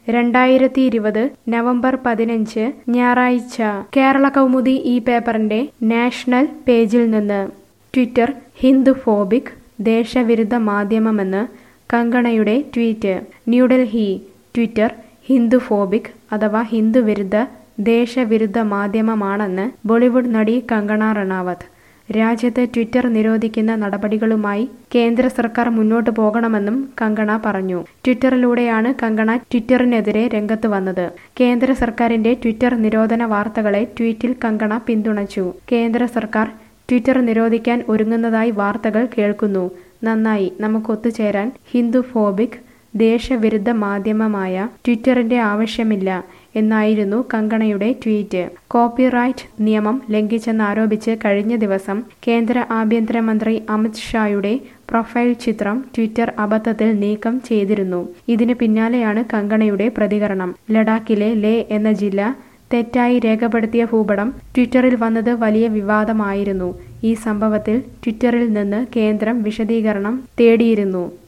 രണ്ടായിരത്തി ഇരുപത് നവംബർ പതിനഞ്ച് ഞായറാഴ്ച കേരള കൗമുദി ഈ പേപ്പറിന്റെ നാഷണൽ പേജിൽ നിന്ന് ട്വിറ്റർ ഹിന്ദുഫോബിക് ദേശവിരുദ്ധ മാധ്യമമെന്ന് കങ്കണയുടെ ട്വീറ്റ് ന്യൂഡൽഹി ട്വിറ്റർ ഹിന്ദുഫോബിക് അഥവാ ഹിന്ദുവിരുദ്ധ ദേശവിരുദ്ധ മാധ്യമമാണെന്ന് ബോളിവുഡ് നടി കങ്കണ റണാവത്ത് രാജ്യത്ത് ട്വിറ്റർ നിരോധിക്കുന്ന നടപടികളുമായി കേന്ദ്ര സർക്കാർ മുന്നോട്ടു പോകണമെന്നും കങ്കണ പറഞ്ഞു ട്വിറ്ററിലൂടെയാണ് കങ്കണ ട്വിറ്ററിനെതിരെ രംഗത്ത് വന്നത് കേന്ദ്ര സർക്കാരിന്റെ ട്വിറ്റർ നിരോധന വാർത്തകളെ ട്വീറ്റിൽ കങ്കണ പിന്തുണച്ചു കേന്ദ്ര സർക്കാർ ട്വിറ്റർ നിരോധിക്കാൻ ഒരുങ്ങുന്നതായി വാർത്തകൾ കേൾക്കുന്നു നന്നായി നമുക്ക് ഒത്തുചേരാൻ ഹിന്ദുഫോബിക് ദേശവിരുദ്ധ മാധ്യമമായ ട്വിറ്ററിന്റെ ആവശ്യമില്ല എന്നായിരുന്നു കങ്കണയുടെ ട്വീറ്റ് കോപ്പിറൈറ്റ് നിയമം ലംഘിച്ചെന്നാരോപിച്ച് കഴിഞ്ഞ ദിവസം കേന്ദ്ര ആഭ്യന്തരമന്ത്രി അമിത് ഷായുടെ പ്രൊഫൈൽ ചിത്രം ട്വിറ്റർ അബദ്ധത്തിൽ നീക്കം ചെയ്തിരുന്നു ഇതിന് പിന്നാലെയാണ് കങ്കണയുടെ പ്രതികരണം ലഡാക്കിലെ ലേ എന്ന ജില്ല തെറ്റായി രേഖപ്പെടുത്തിയ ഭൂപടം ട്വിറ്ററിൽ വന്നത് വലിയ വിവാദമായിരുന്നു ഈ സംഭവത്തിൽ ട്വിറ്ററിൽ നിന്ന് കേന്ദ്രം വിശദീകരണം തേടിയിരുന്നു